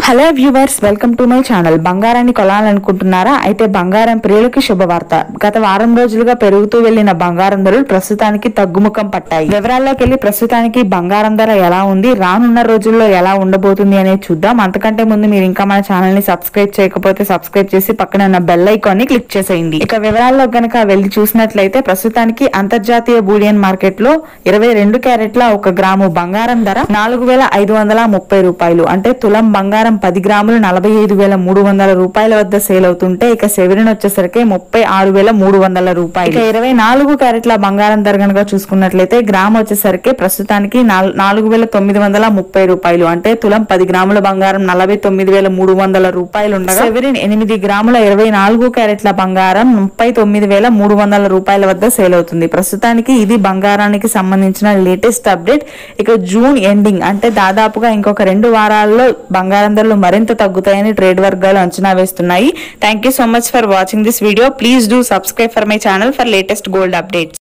hello viewers welcome to my channel బంగారాన్ని కొనాలనుకుంటున్నారా అయితే బంగారం ప్రియులకి శుభవార్త గత వారం రోజులుగా పెరుగుతూ వెళ్లిన బంగారం ధరలు ప్రస్తుతానికి తగ్గుముఖం పట్టాయి వివరాల్లోకి వెళ్లి ప్రస్తుతానికి బంగారం ధర ఎలా ఉంది రానున్న రోజుల్లో ఎలా ఉండబోతుంది అనేది చూద్దాం అంతకంటే ముందు మీరు ఇంకా మన ఛానల్ ని సబ్స్క్రైబ్ చేయకపోతే సబ్స్క్రైబ్ చేసి పక్కన ఉన్న బెల్ ఐకాన్ ని క్లిక్ చేసేయండి ఇక వివరాల్లో గనక వెళ్లి చూసినట్లయితే ప్రస్తుతానికి అంతర్జాతీయ బూలియన్ మార్కెట్ లో ఇరవై రెండు క్యారెట్ల ఒక గ్రాము బంగారం ధర నాలుగు వేల ఐదు వందల ముప్పై రూపాయలు అంటే తులం బంగారం పది గ్రాములు నలభై ఐదు వేల మూడు వందల రూపాయల వద్ద సేల్ అవుతుంటే ఇక సెవెరిన్ వచ్చేసరికి ముప్పై ఆరు వేల మూడు వందల రూపాయలు ఇక ఇరవై నాలుగు క్యారెట్ల బంగారం ధర కనుక చూసుకున్నట్లయితే గ్రామ్ వచ్చేసరికి ప్రస్తుతానికి నాల్- నాలుగు వేల తొమ్మిది వందల ముప్పై రూపాయలు అంటే తులం పది గ్రాముల బంగారం నలభై తొమ్మిది వేల మూడు వందల రూపాయలు ఉండగా సెవెరిన్ ఎనిమిది గ్రాముల ఇరవై నాలుగు క్యారెట్ల బంగారం ముప్పై తొమ్మిది వేల మూడు వందల రూపాయల వద్ద సేల్ అవుతుంది ప్రస్తుతానికి ఇది బంగారానికి సంబంధించిన లేటెస్ట్ అప్డేట్ ఇక జూన్ ఎండింగ్ అంటే దాదాపుగా ఇంకొక రెండు వారాల్లో బంగారం ధరలు మరింత తగ్గుతాయని ట్రేడ్ వర్గాలు అంచనా వేస్తున్నాయి thank you so much for watching this video please do subscribe for my channel for latest gold updates